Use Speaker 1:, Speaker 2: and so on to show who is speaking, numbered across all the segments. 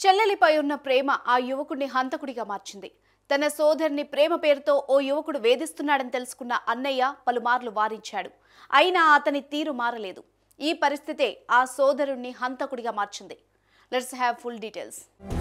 Speaker 1: చెల్లెలిపై ఉన్న ప్రేమ ఆ యువకుడిని హంతకుడిగా మార్చింది తన సోదరిని ప్రేమ పేరుతో ఓ యువకుడు వేధిస్తున్నాడని తెలుసుకున్న అన్నయ్య పలుమార్లు వారించాడు అయినా అతని తీరు మారలేదు ఈ పరిస్థితే ఆ సోదరుణ్ణి హంతకుడిగా మార్చింది let's have full details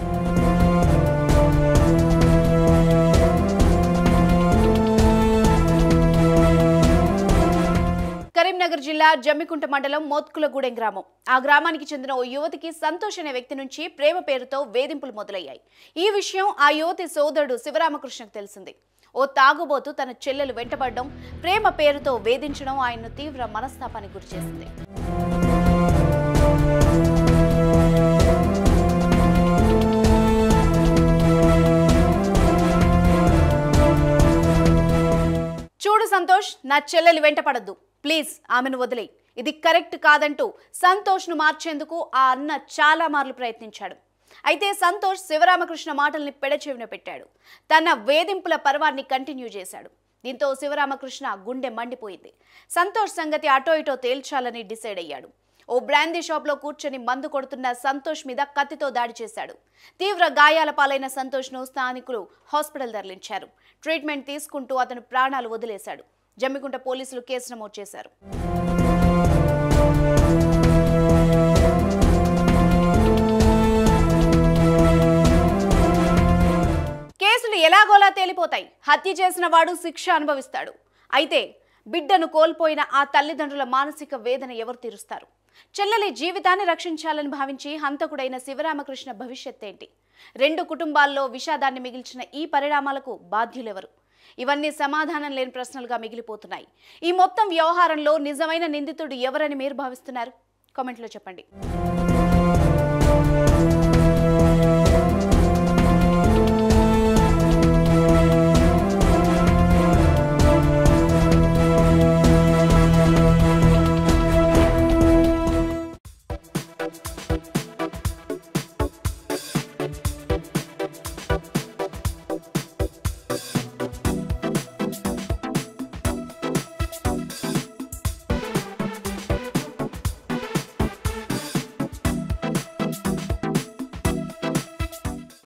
Speaker 1: Karimnagar జిల్లా జమ్మికుంట మండలం మోత్కులగూడెం గ్రామం ఆ గ్రామానికి చెందిన ఓ యువతికి సంతోష్ అనే వ్యక్తి నుంచి ప్రేమ పేరుతో వేధింపులు మొదలయ్యాయి ఈ విషయం ఆ యువతి సోదరుడు శివరామకృష్ణకు తెలిసింది ఓ తాగుబోతు తన చెల్లెలు వెంటబడడం ప్రేమ పేరుతో వేధించడం ఆయన్ను తీవ్ర మనస్తాపానికి గురిచేసింది చూడు సంతోష్ నా చెల్లెలు వెంటపడద్దు ప్లీజ్ ఆమెను వదిలేయి ఇది కరెక్ట్ కాదంటూ సంతోష్ను మార్చేందుకు ఆ అన్న చాలా మార్లు ప్రయత్నించాడు అయితే సంతోష్ శివరామకృష్ణ మాటల్ని పెడచెవిన పెట్టాడు తన వేధింపుల పర్వాన్ని కంటిన్యూ చేశాడు దీంతో శివరామకృష్ణ గుండె మండిపోయింది సంతోష్ సంగతి అటో ఇటో తేల్చాలని డిసైడ్ అయ్యాడు ఓ బ్రాందీ షాప్లో కూర్చొని మందు కొడుతున్న సంతోష్ మీద కత్తితో దాడి చేశాడు తీవ్ర గాయాల పాలైన సంతోష్ను స్థానికులు హాస్పిటల్ తరలించారు ట్రీట్మెంట్ తీసుకుంటూ అతను ప్రాణాలు వదిలేశాడు జమ్మికుంట పోలీసులు కేసు నమోదు చేశారు కేసులు ఎలాగోలా తేలిపోతాయి హత్య చేసిన వాడు శిక్ష అనుభవిస్తాడు అయితే బిడ్డను కోల్పోయిన ఆ తల్లిదండ్రుల మానసిక వేదన ఎవరు తీరుస్తారు చెల్లెలి జీవితాన్ని రక్షించాలని భావించి హంతకుడైన శివరామకృష్ణ భవిష్యత్ ఏంటి రెండు కుటుంబాల్లో విషాదాన్ని మిగిల్చిన ఈ పరిణామాలకు బాధ్యులెవరు ఇవన్నీ సమాధానం లేని ప్రశ్నలుగా మిగిలిపోతున్నాయి ఈ మొత్తం వ్యవహారంలో నిజమైన నిందితుడు ఎవరని మీరు భావిస్తున్నారు కామెంట్లో చెప్పండి